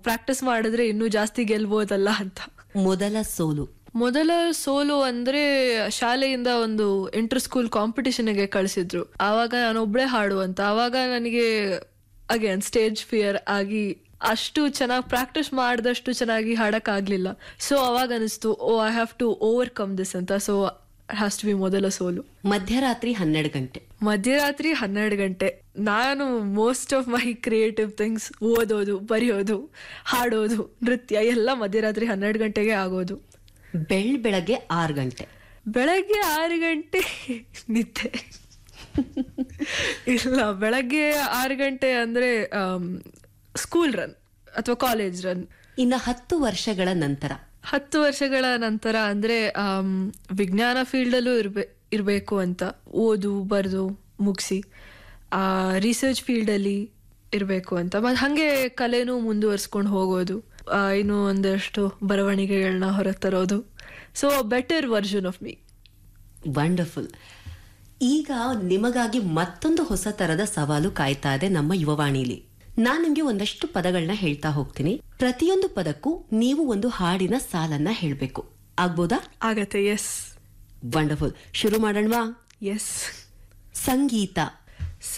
practice ಮಾಡಿದ್ರೆ ಇನ್ನೂ ಜಾಸ್ತಿ ಗೆಲ್ಬೋದಲ್ಲ ಅಂತ ಮೊದಲ ಸೋಲು ಮೊದಲ ಸೋಲು ಅಂದ್ರೆ ಶಾಲೆಯಿಂದ ಒಂದು ಇಂಟರ್ ಸ್ಕೂಲ್ ಕಾಂಪಿಟಿಷನ್ಗೆ ಕಳಿಸಿದ್ರು ಆವಾಗ ನಾನು ಒಬ್ಳೆ ಹಾಡುವಂತ ಆವಾಗ ನನಗೆ ಅಗೇನ್ ಸ್ಟೇಜ್ ಫಿಯರ್ ಆಗಿ ಅಷ್ಟು ಚೆನ್ನಾಗಿ ಪ್ರಾಕ್ಟೀಸ್ ಮಾಡಿದಷ್ಟು ಚೆನ್ನಾಗಿ ಹಾಡಕ್ ಆಗ್ಲಿಲ್ಲ ಸೊ ಅವಾಗ ಅನಿಸ್ತು oh I have to overcome this ಅಂತ ಸೊ ಹ್ಯಾಸ್ ಟು ಬಿ ಮೊದಲ ಸೋಲು ಮಧ್ಯರಾತ್ರಿ ಹನ್ನೆರಡು ಗಂಟೆ ಮಧ್ಯರಾತ್ರಿ ಹನ್ನೆರಡು ಗಂಟೆ ನಾನು most of my creative things ಓದೋದು ಬರೆಯೋದು ಹಾಡೋದು ನೃತ್ಯ ಎಲ್ಲ ಮಧ್ಯರಾತ್ರಿ ಹನ್ನೆರಡು ಗಂಟೆಗೆ ಆಗೋದು ಬೆಳ್ ಬೆಳಗ್ಗೆ ಆರು ಗಂಟೆ ಬೆಳಗ್ಗೆ ಆರು ಗಂಟೆ ನಿದ್ದೆ ಇಲ್ಲ ಬೆಳಗ್ಗೆ ಆರು ಗಂಟೆ ಅಂದ್ರೆ ಸ್ಕೂಲ್ ರನ್ ಅಥವಾ ಕಾಲೇಜ್ ರನ್ ಇನ್ನು ಹತ್ತು ವರ್ಷಗಳ ನಂತರ ಹತ್ತು ವರ್ಷಗಳ ನಂತರ ಅಂದ್ರೆ ಆಮ್, ವಿಜ್ಞಾನ ಫೀಲ್ಡಲ್ಲೂ ಇರ್ಬೇ ಇರಬೇಕು ಅಂತ ಓದು ಬರೆದು ಮುಗಿಸಿ ರಿಸರ್ಚ್ ಫೀಲ್ಡಲ್ಲಿ ಇರಬೇಕು ಅಂತ ಮತ್ತು ಹಾಗೆ ಕಲೆನೂ ಮುಂದುವರ್ಸ್ಕೊಂಡು ಹೋಗೋದು ಆ, ಇನ್ನೂ ಒಂದಷ್ಟು ಬರವಣಿಗೆಗಳನ್ನ ಹೊರತರೋದು so better version of me wonderful ಈಗ ನಿಮಗಾಗಿ ಮತ್ತೊಂದು ಹೊಸ ತರದ ಸವಾಲು ಕಾಯ್ತಾ ಇದೆ ನಮ್ಮ ಯುವವಾಣಿಲಿ ನಾನ್ ನಿಮ್ಗೆ ಒಂದಷ್ಟು ಪದಗಳನ್ನ ಹೇಳ್ತಾ ಹೋಗ್ತೀನಿ ಪ್ರತಿಯೊಂದು ಪದಕ್ಕೂ ನೀವು ಒಂದು ಹಾಡಿನ ಸಾಲನ್ನ ಹೇಳ್ಬೇಕು ಆಗ್ಬೋದಾ ಆಗತ್ತೆ ಎಸ್ ವಂಡರ್ಫುಲ್ ಶುರು ಮಾಡೋಣವಾ ಎಸ್ ಸಂಗೀತ